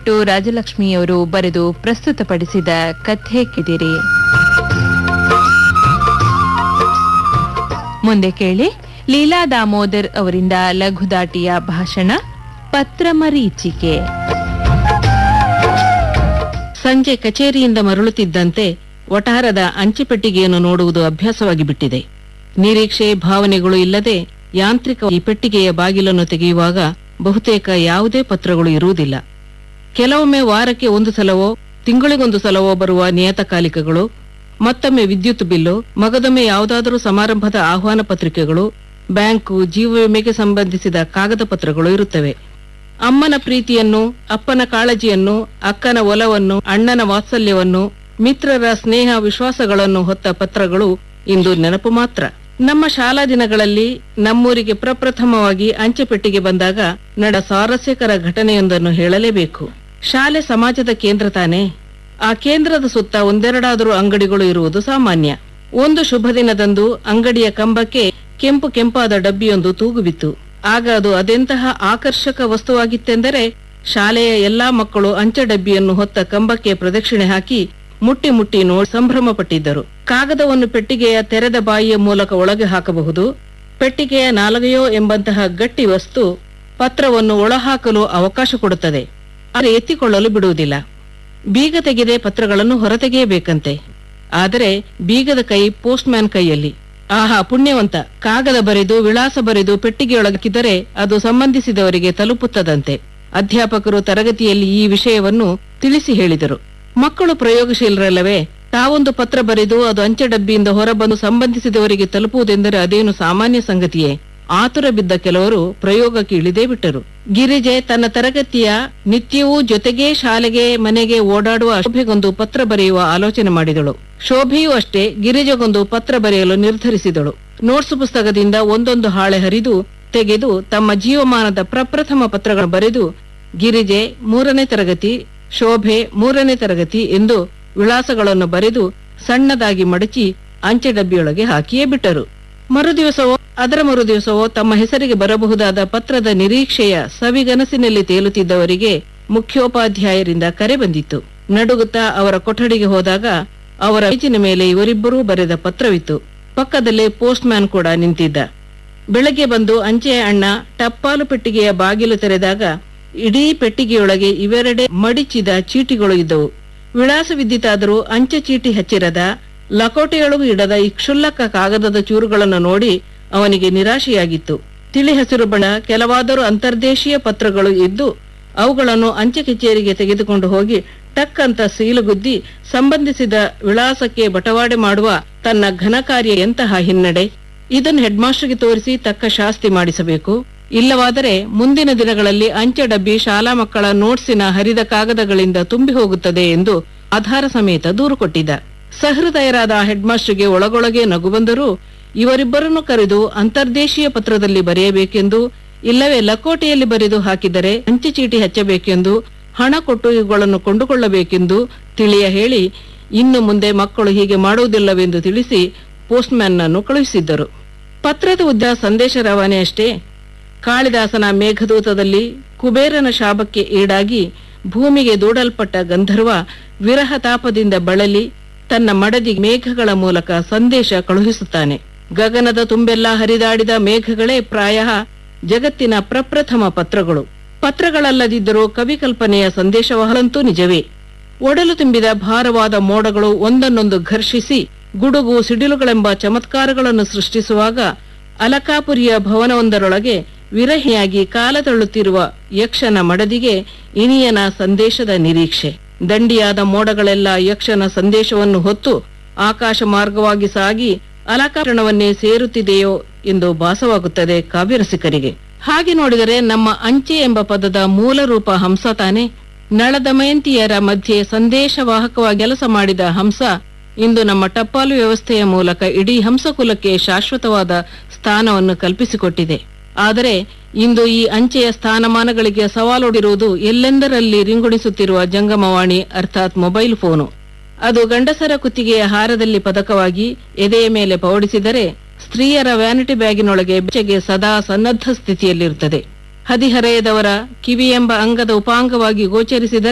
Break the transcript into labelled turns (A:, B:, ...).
A: ಭಟ್ಟು ರಾಜಲಕ್ಷ್ಮಿಯವರು ಬರೆದು ಪ್ರಸ್ತುತಪಡಿಸಿದ ಕಥೆ ಕಿದಿರಿ ಮುಂದೆ ಕೇಳಿ ಲೀಲಾ ದಾಮೋದರ್ ಅವರಿಂದ ಲಘುದಾಟಿಯ ಭಾಷಣ ಪತ್ರಮರೀಚಿಕೆ
B: ಸಂಜೆ ಕಚೇರಿಯಿಂದ ಮರಳುತ್ತಿದ್ದಂತೆ ವಠಾರದ ಅಂಚೆಪೆಟ್ಟಿಗೆಯನ್ನು ನೋಡುವುದು ಅಭ್ಯಾಸವಾಗಿ ಬಿಟ್ಟಿದೆ ನಿರೀಕ್ಷೆ ಭಾವನೆಗಳು ಇಲ್ಲದೆ ಯಾಂತ್ರಿಕ ಈ ಪೆಟ್ಟಿಗೆಯ ಬಾಗಿಲನ್ನು ತೆಗೆಯುವಾಗ ಬಹುತೇಕ ಯಾವುದೇ ಪತ್ರಗಳು ಇರುವುದಿಲ್ಲ ಕೆಲವೊಮ್ಮೆ ವಾರಕ್ಕೆ ಒಂದು ಸಲವೋ ತಿಂಗಳಿಗೊಂದು ಸಲವೋ ಬರುವ ನಿಯತಕಾಲಿಕಗಳು ಮತ್ತೊಮ್ಮೆ ವಿದ್ಯುತ್ ಬಿಲ್ಲು ಮಗದೊಮ್ಮೆ ಯಾವುದಾದರೂ ಸಮಾರಂಭದ ಆಹ್ವಾನ ಪತ್ರಿಕೆಗಳು ಬ್ಯಾಂಕು ಜೀವ ವಿಮೆಗೆ ಸಂಬಂಧಿಸಿದ ಕಾಗದ ಪತ್ರಗಳು ಇರುತ್ತವೆ ಅಮ್ಮನ ಪ್ರೀತಿಯನ್ನು ಅಪ್ಪನ ಕಾಳಜಿಯನ್ನು ಅಕ್ಕನ ಒಲವನ್ನು ಅಣ್ಣನ ವಾತ್ಸಲ್ಯವನ್ನು ಮಿತ್ರರ ಸ್ನೇಹ ವಿಶ್ವಾಸಗಳನ್ನು ಹೊತ್ತ ಪತ್ರಗಳು ಇಂದು ನೆನಪು ಮಾತ್ರ ನಮ್ಮ ಶಾಲಾ ದಿನಗಳಲ್ಲಿ ನಮ್ಮೂರಿಗೆ ಪ್ರಪ್ರಥಮವಾಗಿ ಅಂಚೆ ಪೆಟ್ಟಿಗೆ ಬಂದಾಗ ನಡ ಸ್ವಾರಸ್ಯಕರ ಘಟನೆಯೊಂದನ್ನು ಹೇಳಲೇಬೇಕು ಶಾಲೆ ಸಮಾಜದ ಕೇಂದ್ರ ತಾನೇ ಆ ಕೇಂದ್ರದ ಸುತ್ತ ಒಂದೆರಡಾದರೂ ಅಂಗಡಿಗಳು ಇರುವುದು ಸಾಮಾನ್ಯ ಒಂದು ಶುಭ ದಿನದಂದು ಅಂಗಡಿಯ ಕಂಬಕ್ಕೆ ಕೆಂಪು ಕೆಂಪಾದ ಡಬ್ಬಿಯೊಂದು ತೂಗುಬಿತ್ತು ಆಗ ಅದು ಅದೆಂತಹ ಆಕರ್ಷಕ ವಸ್ತುವಾಗಿತ್ತೆಂದರೆ ಶಾಲೆಯ ಎಲ್ಲಾ ಮಕ್ಕಳು ಅಂಚೆ ಡಬ್ಬಿಯನ್ನು ಹೊತ್ತ ಕಂಬಕ್ಕೆ ಪ್ರದಕ್ಷಿಣೆ ಹಾಕಿ ಮುಟ್ಟಿ ಮುಟ್ಟಿ ನೋಡಿ ಸಂಭ್ರಮ ಪಟ್ಟಿದ್ದರು ಕಾಗದವನ್ನು ಪೆಟ್ಟಿಗೆಯ ತೆರೆದ ಬಾಯಿಯ ಮೂಲಕ ಒಳಗೆ ಹಾಕಬಹುದು ಪೆಟ್ಟಿಗೆಯ ನಾಲಗೆಯೋ ಎಂಬಂತಹ ಗಟ್ಟಿ ವಸ್ತು ಪತ್ರವನ್ನು ಒಳಹಾಕಲು ಅವಕಾಶ ಕೊಡುತ್ತದೆ ಆದರೆ ಎತ್ತಿಕೊಳ್ಳಲು ಬಿಡುವುದಿಲ್ಲ ಬೀಗ ತೆಗೆದೇ ಪತ್ರಗಳನ್ನು ಹೊರತೆಗೆಯಬೇಕಂತೆ ಆದರೆ ಬೀಗದ ಕೈ ಪೋಸ್ಟ್ ಮ್ಯಾನ್ ಕೈಯಲ್ಲಿ ಆಹಾ ಪುಣ್ಯವಂತ ಕಾಗದ ಬರೆದು ವಿಳಾಸ ಬರೆದು ಪೆಟ್ಟಿಗೆಯೊಳಗಿದ್ದರೆ ಅದು ಸಂಬಂಧಿಸಿದವರಿಗೆ ತಲುಪುತ್ತದಂತೆ ಅಧ್ಯಾಪಕರು ತರಗತಿಯಲ್ಲಿ ಈ ವಿಷಯವನ್ನು ತಿಳಿಸಿ ಹೇಳಿದರು ಮಕ್ಕಳು ಪ್ರಯೋಗಶೀಲರಲ್ಲವೇ ತಾವೊಂದು ಪತ್ರ ಬರೆದು ಅದು ಅಂಚೆ ಡಬ್ಬಿಯಿಂದ ಹೊರಬಂದು ಸಂಬಂಧಿಸಿದವರಿಗೆ ತಲುಪುವುದೆಂದರೆ ಅದೇನು ಸಾಮಾನ್ಯ ಸಂಗತಿಯೇ ಆತುರ ಬಿದ್ದ ಕೆಲವರು ಪ್ರಯೋಗಕ್ಕೆ ಇಳಿದೇ ಬಿಟ್ಟರು ಗಿರಿಜೆ ತನ್ನ ತರಗತಿಯ ನಿತ್ಯವೂ ಜೊತೆಗೇ ಶಾಲೆಗೆ ಮನೆಗೆ ಓಡಾಡುವ ಶೋಭೆಗೊಂದು ಪತ್ರ ಬರೆಯುವ ಆಲೋಚನೆ ಮಾಡಿದಳು ಶೋಭೆಯೂ ಅಷ್ಟೇ ಗಿರಿಜೆಗೊಂದು ಪತ್ರ ಬರೆಯಲು ನಿರ್ಧರಿಸಿದಳು ನೋಟ್ಸ್ ಪುಸ್ತಕದಿಂದ ಒಂದೊಂದು ಹಾಳೆ ಹರಿದು ತೆಗೆದು ತಮ್ಮ ಜೀವಮಾನದ ಪ್ರಪ್ರಥಮ ಪತ್ರಗಳನ್ನು ಬರೆದು ಗಿರಿಜೆ ಮೂರನೇ ತರಗತಿ ಶೋಭೆ ಮೂರನೇ ತರಗತಿ ಎಂದು ವಿಳಾಸಗಳನ್ನು ಬರೆದು ಸಣ್ಣದಾಗಿ ಮಡಚಿ ಅಂಚೆ ಡಬ್ಬಿಯೊಳಗೆ ಹಾಕಿಯೇ ಬಿಟ್ಟರು ಮರುದಿವಸವೋ ಅದರ ಮರುದಿವಸವೋ ತಮ್ಮ ಹೆಸರಿಗೆ ಬರಬಹುದಾದ ಪತ್ರದ ನಿರೀಕ್ಷೆಯ ಸವಿಗನಸಿನಲ್ಲಿ ತೇಲುತ್ತಿದ್ದವರಿಗೆ ಮುಖ್ಯೋಪಾಧ್ಯಾಯರಿಂದ ಕರೆ ಬಂದಿತ್ತು ನಡುಗುತ್ತಾ ಅವರ ಕೊಠಡಿಗೆ ಹೋದಾಗ ಅವರ ಮೇಜಿನ ಮೇಲೆ ಇವರಿಬ್ಬರೂ ಬರೆದ ಪತ್ರವಿತ್ತು ಪಕ್ಕದಲ್ಲೇ ಪೋಸ್ಟ್ ಮ್ಯಾನ್ ಕೂಡ ನಿಂತಿದ್ದ ಬೆಳಗ್ಗೆ ಬಂದು ಅಂಚೆಯ ಅಣ್ಣ ಟಪ್ಪಾಲು ಪೆಟ್ಟಿಗೆಯ ಬಾಗಿಲು ತೆರೆದಾಗ ಇಡೀ ಪೆಟ್ಟಿಗೆಯೊಳಗೆ ಇವೆರಡೆ ಮಡಿಚಿದ ಚೀಟಿಗಳು ಇದ್ದವು ವಿಳಾಸವಿದ್ದಿತಾದರೂ ಅಂಚೆ ಚೀಟಿ ಹಚ್ಚಿರದ ಲಕೋಟೆಯೊಳಗೂ ಇಡದ ಈ ಕ್ಷುಲ್ಲಕ ಕಾಗದದ ಚೂರುಗಳನ್ನು ನೋಡಿ ಅವನಿಗೆ ನಿರಾಶೆಯಾಗಿತ್ತು ತಿಳಿ ಹಸಿರು ಬಣ್ಣ ಕೆಲವಾದರೂ ಅಂತರ್ದೇಶೀಯ ಪತ್ರಗಳು ಇದ್ದು ಅವುಗಳನ್ನು ಅಂಚೆ ಕಚೇರಿಗೆ ತೆಗೆದುಕೊಂಡು ಹೋಗಿ ಟಕ್ ಅಂತ ಸೀಲುಗುದ್ದಿ ಸಂಬಂಧಿಸಿದ ವಿಳಾಸಕ್ಕೆ ಬಟವಾಡೆ ಮಾಡುವ ತನ್ನ ಘನ ಕಾರ್ಯ ಎಂತಹ ಹಿನ್ನಡೆ ಇದನ್ನು ಹೆಡ್ ಮಾಸ್ಟರ್ಗೆ ತೋರಿಸಿ ತಕ್ಕ ಶಾಸ್ತಿ ಮಾಡಿಸಬೇಕು ಇಲ್ಲವಾದರೆ ಮುಂದಿನ ದಿನಗಳಲ್ಲಿ ಅಂಚೆ ಡಬ್ಬಿ ಶಾಲಾ ಮಕ್ಕಳ ನೋಟ್ಸಿನ ಹರಿದ ಕಾಗದಗಳಿಂದ ತುಂಬಿ ಹೋಗುತ್ತದೆ ಎಂದು ಆಧಾರ ಸಮೇತ ದೂರು ಕೊಟ್ಟಿದ್ದ ಸಹೃದಯರಾದ ಹೆಡ್ ಮಾಸ್ಟರ್ಗೆ ಒಳಗೊಳಗೆ ನಗು ಬಂದರೂ ಇವರಿಬ್ಬರನ್ನು ಕರೆದು ಅಂತರ್ದೇಶೀಯ ಪತ್ರದಲ್ಲಿ ಬರೆಯಬೇಕೆಂದು ಇಲ್ಲವೇ ಲಕೋಟೆಯಲ್ಲಿ ಬರೆದು ಹಾಕಿದರೆ ಅಂಚೆ ಚೀಟಿ ಹಚ್ಚಬೇಕೆಂದು ಹಣ ಕೊಟ್ಟು ಇವುಗಳನ್ನು ಕೊಂಡುಕೊಳ್ಳಬೇಕೆಂದು ತಿಳಿಯ ಹೇಳಿ ಇನ್ನು ಮುಂದೆ ಮಕ್ಕಳು ಹೀಗೆ ಮಾಡುವುದಿಲ್ಲವೆಂದು ತಿಳಿಸಿ ಪೋಸ್ಟ್ ಮ್ಯಾನ್ನನ್ನು ಕಳುಹಿಸಿದ್ದರು ಪತ್ರದ ಉದ್ದ ಸಂದೇಶ ರವಾನೆ ಅಷ್ಟೇ ಕಾಳಿದಾಸನ ಮೇಘದೂತದಲ್ಲಿ ಕುಬೇರನ ಶಾಪಕ್ಕೆ ಈಡಾಗಿ ಭೂಮಿಗೆ ದೂಡಲ್ಪಟ್ಟ ಗಂಧರ್ವ ವಿರಹ ತಾಪದಿಂದ ಬಳಲಿ ತನ್ನ ಮಡದಿ ಮೇಘಗಳ ಮೂಲಕ ಸಂದೇಶ ಕಳುಹಿಸುತ್ತಾನೆ ಗಗನದ ತುಂಬೆಲ್ಲ ಹರಿದಾಡಿದ ಮೇಘಗಳೇ ಪ್ರಾಯ ಜಗತ್ತಿನ ಪ್ರಪ್ರಥಮ ಪತ್ರಗಳು ಪತ್ರಗಳಲ್ಲದಿದ್ದರೂ ಕವಿ ಕಲ್ಪನೆಯ ಸಂದೇಶವಹಲಂತೂ ನಿಜವೇ ಒಡಲು ತುಂಬಿದ ಭಾರವಾದ ಮೋಡಗಳು ಒಂದನ್ನೊಂದು ಘರ್ಷಿಸಿ ಗುಡುಗು ಸಿಡಿಲುಗಳೆಂಬ ಚಮತ್ಕಾರಗಳನ್ನು ಸೃಷ್ಟಿಸುವಾಗ ಅಲಕಾಪುರಿಯ ಭವನವೊಂದರೊಳಗೆ ವಿರಹಿಯಾಗಿ ಕಾಲ ತಳ್ಳುತ್ತಿರುವ ಯಕ್ಷನ ಮಡದಿಗೆ ಇನಿಯನ ಸಂದೇಶದ ನಿರೀಕ್ಷೆ ದಂಡಿಯಾದ ಮೋಡಗಳೆಲ್ಲ ಯಕ್ಷನ ಸಂದೇಶವನ್ನು ಹೊತ್ತು ಆಕಾಶ ಮಾರ್ಗವಾಗಿ ಸಾಗಿ ಅಲಕಾರಣವನ್ನೇ ಸೇರುತ್ತಿದೆಯೋ ಎಂದು ಭಾಸವಾಗುತ್ತದೆ ಕಾವ್ಯರಸಿಕರಿಗೆ ಹಾಗೆ ನೋಡಿದರೆ ನಮ್ಮ ಅಂಚೆ ಎಂಬ ಪದದ ಮೂಲ ರೂಪ ಹಂಸ ತಾನೆ ನಳದಮಯಂತಿಯರ ಮಧ್ಯೆ ಸಂದೇಶವಾಹಕವಾಗಿ ಕೆಲಸ ಮಾಡಿದ ಹಂಸ ಇಂದು ನಮ್ಮ ಟಪಾಲು ವ್ಯವಸ್ಥೆಯ ಮೂಲಕ ಇಡೀ ಹಂಸಕುಲಕ್ಕೆ ಶಾಶ್ವತವಾದ ಸ್ಥಾನವನ್ನು ಕಲ್ಪಿಸಿಕೊಟ್ಟಿದೆ ಆದರೆ ಇಂದು ಈ ಅಂಚೆಯ ಸ್ಥಾನಮಾನಗಳಿಗೆ ಸವಾಲೊಡಿರುವುದು ಎಲ್ಲೆಂದರಲ್ಲಿ ರಿಂಗುಣಿಸುತ್ತಿರುವ ಜಂಗಮವಾಣಿ ಅರ್ಥಾತ್ ಮೊಬೈಲ್ ಫೋನು ಅದು ಗಂಡಸರ ಕುತ್ತಿಗೆಯ ಹಾರದಲ್ಲಿ ಪದಕವಾಗಿ ಎದೆಯ ಮೇಲೆ ಪೌಡಿಸಿದರೆ ಸ್ತ್ರೀಯರ ವ್ಯಾನಿಟಿ ಬ್ಯಾಗಿನೊಳಗೆ ಬೆಚ್ಚಗೆ ಸದಾ ಸನ್ನದ್ಧ ಸ್ಥಿತಿಯಲ್ಲಿರುತ್ತದೆ ಹದಿಹರೆಯದವರ ಕಿವಿ ಎಂಬ ಅಂಗದ ಉಪಾಂಗವಾಗಿ ಗೋಚರಿಸಿದರೆ